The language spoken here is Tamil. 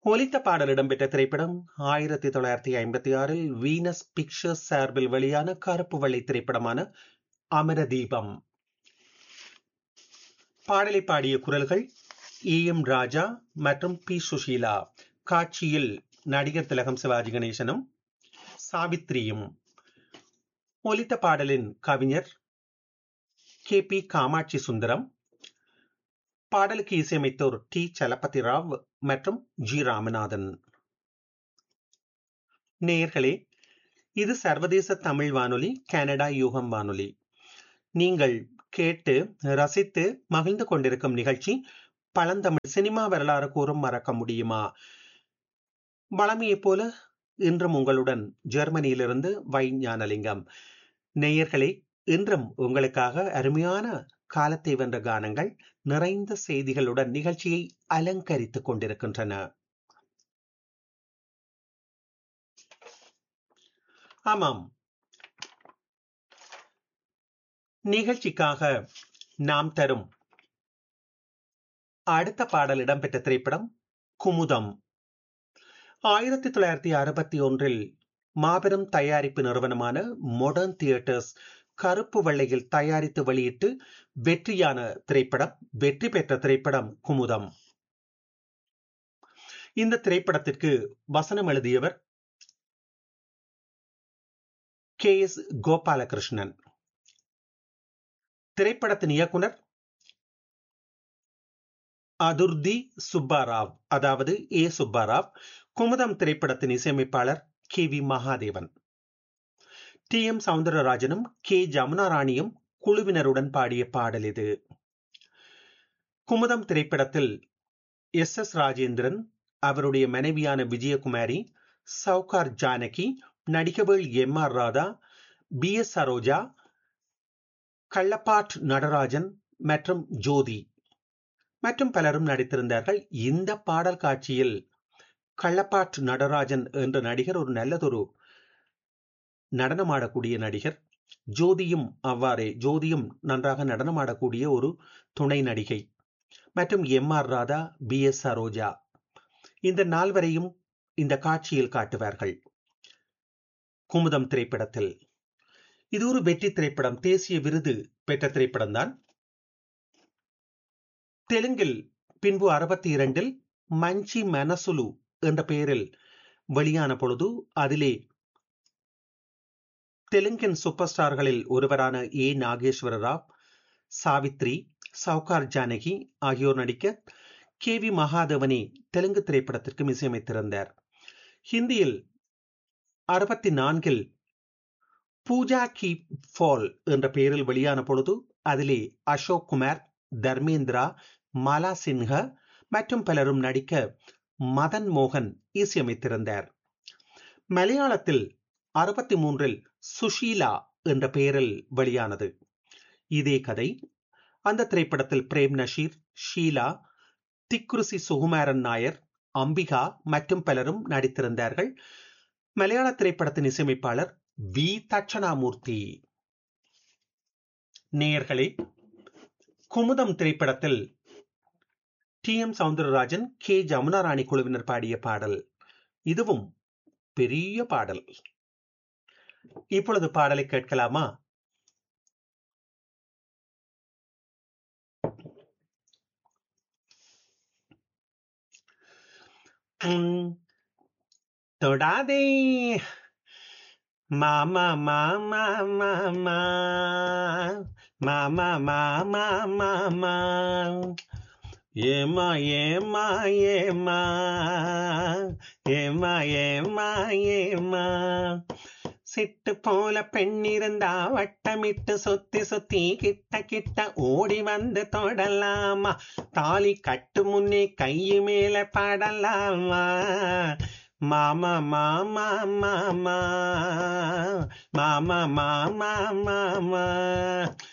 ஒலித்த பாடல் இடம்பெற்ற திரைப்படம் ஆயிரத்தி தொள்ளாயிரத்தி ஐம்பத்தி ஆறில் வீனஸ் பிக்சர்ஸ் சார்பில் வெளியான கருப்பு வெள்ளை திரைப்படமான அமரதீபம் பாடலை பாடிய குரல்கள் இ எம் ராஜா மற்றும் பி சுஷீலா காட்சியில் நடிகர் திலகம் சிவாஜி கணேசனும் சாவித்ரியும் ஒலித்த பாடலின் கவிஞர் கே பி காமாட்சி சுந்தரம் பாடலுக்கு இசையமைத்தோர் டி சலபதி ராவ் மற்றும் ஜி ராமநாதன் நேயர்களே இது சர்வதேச தமிழ் வானொலி கனடா யூகம் வானொலி நீங்கள் கேட்டு ரசித்து மகிழ்ந்து கொண்டிருக்கும் நிகழ்ச்சி பழந்தமிழ் சினிமா வரலாறு கூறும் மறக்க முடியுமா வளமையைப் போல இன்றும் உங்களுடன் ஜெர்மனியிலிருந்து வை ஞானலிங்கம் நேயர்களே இன்றும் உங்களுக்காக அருமையான காலத்தை வென்ற கானங்கள் நிறைந்த செய்திகளுடன் நிகழ்ச்சியை அலங்கரித்துக் கொண்டிருக்கின்றன ஆமாம் நிகழ்ச்சிக்காக நாம் தரும் அடுத்த பாடல் இடம்பெற்ற திரைப்படம் குமுதம் ஆயிரத்தி தொள்ளாயிரத்தி அறுபத்தி ஒன்றில் மாபெரும் தயாரிப்பு நிறுவனமான மொடர்ன் தியேட்டர்ஸ் கருப்பு வெள்ளையில் தயாரித்து வெளியிட்டு வெற்றியான திரைப்படம் வெற்றி பெற்ற திரைப்படம் குமுதம் இந்த திரைப்படத்திற்கு வசனம் எழுதியவர் கே எஸ் கோபாலகிருஷ்ணன் திரைப்படத்தின் இயக்குனர் அதுர்தி சுப்பாராவ் அதாவது ஏ சுப்பாராவ் குமுதம் திரைப்படத்தின் இசையமைப்பாளர் K V Mahadevan T M சவுந்தரராஜனும் கே ஜமுனா ராணியும் குழுவினருடன் பாடிய பாடல் இது குமுதம் திரைப்படத்தில் எஸ் எஸ் ராஜேந்திரன் அவருடைய மனைவியான விஜயகுமாரி சவுகார் ஜானகி நடிகவேள் M R Radha P S Saroja Kallapart Natarajan மற்றும் ஜோதி மற்றும் பலரும் நடித்திருந்தார்கள் இந்த பாடல் காட்சியில் கள்ளப்பாட் நடராஜன் என்ற நடிகர் ஒரு நல்லதொரு நடனமாடக்கூடிய நடிகர் ஜோதியும் அவ்வாறே ஜோதியும் நன்றாக நடனமாடக்கூடிய ஒரு துணை நடிகை மற்றும் M R Radha P S Saroja இந்த நால்வரையும் இந்த காட்சியில் காட்டுவார்கள் குமுதம் திரைப்படத்தில் இது ஒரு வெற்றி திரைப்படம் தேசிய விருது பெற்ற திரைப்படம் தான் தெலுங்கில் பின்பு அறுபத்தி இரண்டில் மஞ்சி மனசுலு என்ற பெயரில் வெளியான பொழுது அதிலே தெலுங்கின் சூப்பர் ஸ்டார்களில் ஒருவரான ஏ நாகேஸ்வர ராவ் சாவித்ரி சவுகார் ஜானகி ஆகியோர் நடிக்க கே வி மகாதேவனே தெலுங்கு திரைப்படத்திற்கும் இசையமைத்திருந்தார் ஹிந்தியில் அறுபத்தி நான்கில் பூஜா கி ஃபால் என்ற பெயரில் வெளியான பொழுது அதிலே அசோக் குமார் தர்மேந்திரா மாலா சின்ஹ மற்றும் பலரும் நடிக்க மதன் மோகன் இசையமைத்திருந்தார் மலையாளத்தில் அறுபத்தி மூன்றில் சுஷீலா என்ற பெயரில் வெளியானது இதே கதை அந்த திரைப்படத்தில் பிரேம் நஷீர் ஷீலா திக்ருசி சுகுமாரன் நாயர் அம்பிகா மற்றும் பலரும் நடித்திருந்தார்கள் மலையாள திரைப்படத்தின் இசையமைப்பாளர் வி தட்சணாமூர்த்தி நேயர்களே குமுதம் திரைப்படத்தில் T M Soundararajan K Jamuna Rani குழுவினர் பாடிய பாடல் இதுவும் பெரிய பாடல் இப்பொழுது பாடலை கேட்கலாமா தொடாதே மாமா மாமா மாமா மாமா மாமா மாமா ஏமா ஏமா ஏமா ஏமா ஏமா ஏமா சிட்டு போல பெண்ணிருந்தா வட்டமிட்டு சுத்தி சுத்தி கிட்ட கிட்ட ஓடி வந்து தொடலாமா தாலி கட்டு முன்னே கையு மேல படலாமா மாமா மாமா மாமா மாமா மாமா மாமா